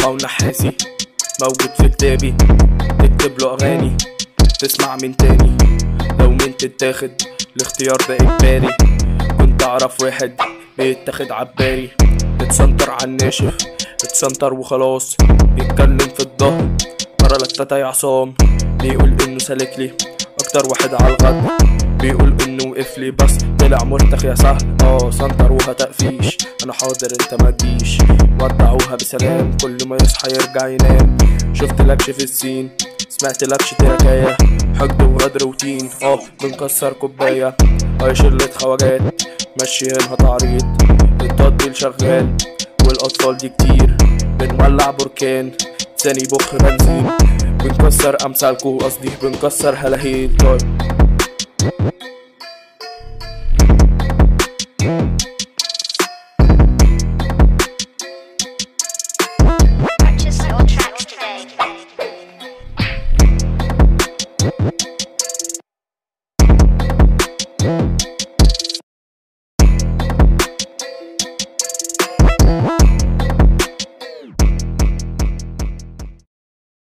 او نحاسي موجود في كتابي تكتب له اغاني تسمع من تاني لو مين تتاخد الاختيار ده اجباري كنت اعرف واحد بيتاخد عباري بتسنطر على الناشف بتسنطر وخلاص بيتكلم في الظهر مرة لتاتا يا عصام بيقول انه سالك لي اكتر واحد على الغد بيقول انه وقف لي بس طلع مرتخ يا سهل اه سنطروها تقفيش انا حاضر انت ما تجيش ودعوها بسلام كل ما يصحى يرجع ينام شفت لكش في السين سمعت لكش تركاية حقد وغدر وتين اه بنكسر كوباية اه شلة خواجات ماشيينها تعريض التطبيل شغال والاطفال دي كتير بنولع بركان ثاني بخ بنزين بنكسر امثالكو قصدي بنكسر هلاهيل طيب